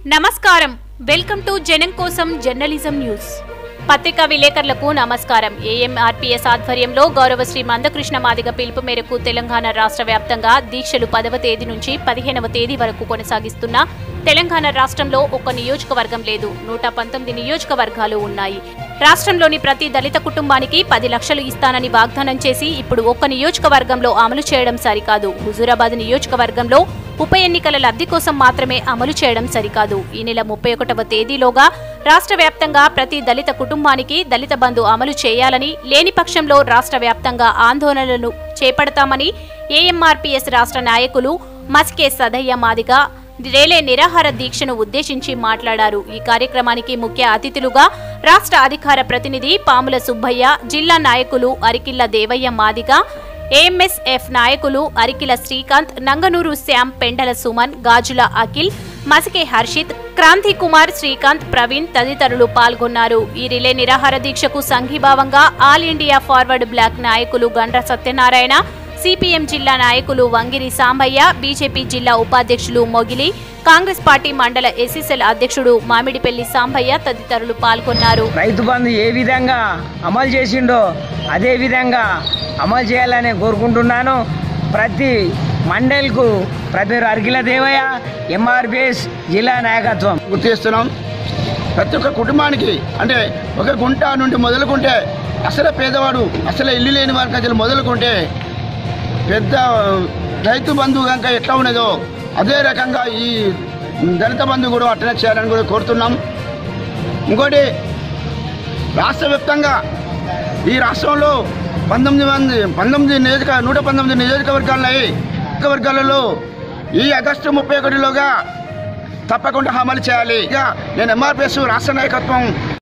నమస్కారం welcome to జనం కోసం జర్నలిజం న్యూస్ పత్రికా విలేకరులకు నమస్కారం ఏఎంఆర్పీఎస్ ఆధ్వర్యంలో గౌరవ శ్రీ మందకృష్ణ మాదిగ పిలుపు మేరకు తెలంగాణ రాష్ట్ర వ్యాప్తంగా దీక్షలు పదవ తేదీ నుంచి పదిహేనవ తేదీ వరకు కొనసాగిస్తున్న తెలంగాణ రాష్ట్రంలో ఒక నియోజకవర్గం లేదు నూట పంతొమ్మిది నియోజకవర్గాలు ఉన్నాయి రాష్ట్రంలోని ప్రతి దళిత కుటుంబానికి పది లక్షలు ఇస్తానని వాగ్దానం చేసి ఇప్పుడు ఒక్క నియోజకవర్గంలో అమలు చేయడం సరికాదు హుజూరాబాద్ నియోజకవర్గంలో ఉప ఎన్నికల లబ్ధి కోసం మాత్రమే అమలు చేయడం సరికాదు ఈ నెల ముప్పై ఒకటవ తేదీలోగా రాష్ట్ర వ్యాప్తంగా ప్రతి దళిత కుటుంబానికి దళిత బంధు అమలు చేయాలని లేని పక్షంలో రాష్ట్ర వ్యాప్తంగా ఆందోళనలను చేపడతామని ఏఎంఆర్పీఎస్ రాష్ట్ర నాయకులు మస్కే సదయ్య మాదిగా రేలే నిరాహార దీక్షను ఉద్దేశించి మాట్లాడారు ఈ కార్యక్రమానికి ముఖ్య అతిథులుగా రాష్ట్ర అధికార ప్రతినిధి పాముల సుబ్బయ్య జిల్లా నాయకులు అరికిల్ల దేవయ్య మాదిగా ఏఎంఎస్ఎఫ్ నాయకులు అరికిల శ్రీకాంత్ నంగనూరు శ్యామ్ పెండల సుమన్ గాజుల అఖిల్ మసికే హర్షిత్ క్రాంతి కుమార్ శ్రీకాంత్ ప్రవీణ్ తదితరులు పాల్గొన్నారు ఈ రిలే నిరాహార దీక్షకు సంఘీభావంగా ఆల్ ఇండియా ఫార్వర్డ్ బ్లాక్ నాయకులు గండ్ర సత్యనారాయణ సిపిఎం జిల్లా నాయకులు వంగిరి సాంబయ్య బీజేపీ జిల్లా ఉపాధ్యక్షులు మొగిలి కాంగ్రెస్ పార్టీ మండల ఎస్సీసెల్ అధ్యక్షుడు మామిడిపల్లి సాంబయ్య తదితరులు పాల్గొన్నారు రైతు బంధు ఏ విధంగా అమలు చేసిండో అదే విధంగా అమలు చేయాలని కోరుకుంటున్నాను ప్రతి మండల్కు ప్రతి అరికిల దేవయ్య ఎంఆర్పిఎస్ జిల్లా నాయకత్వం గుర్తు చేస్తున్నాం ప్రతి ఒక్క కుటుంబానికి అంటే ఒక గుంట నుండి మొదలుకుంటే అసలే పేదవాడు అసలే ఇల్లు లేని వారికి అసలు మొదలుకుంటే పెద్ద రైతు బంధువు కనుక ఎట్లా ఉన్నదో అదే రకంగా ఈ దళిత బంధు కూడా అట్లనే చేయాలని కూడా కోరుతున్నాం ఇంకోటి రాష్ట్ర వ్యాప్తంగా ఈ రాష్ట్రంలో పంతొమ్మిది మంది పంతొమ్మిది నియోజక నూట పంతొమ్మిది నియోజకవర్గాలున్నాయి నియోజకవర్గాలలో ఈ ఆగస్టు ముప్పై ఒకటిలోగా తప్పకుండా అమలు చేయాలి ఇక నేను ఎంఆర్పిఎస్ రాష్ట్ర నాయకత్వం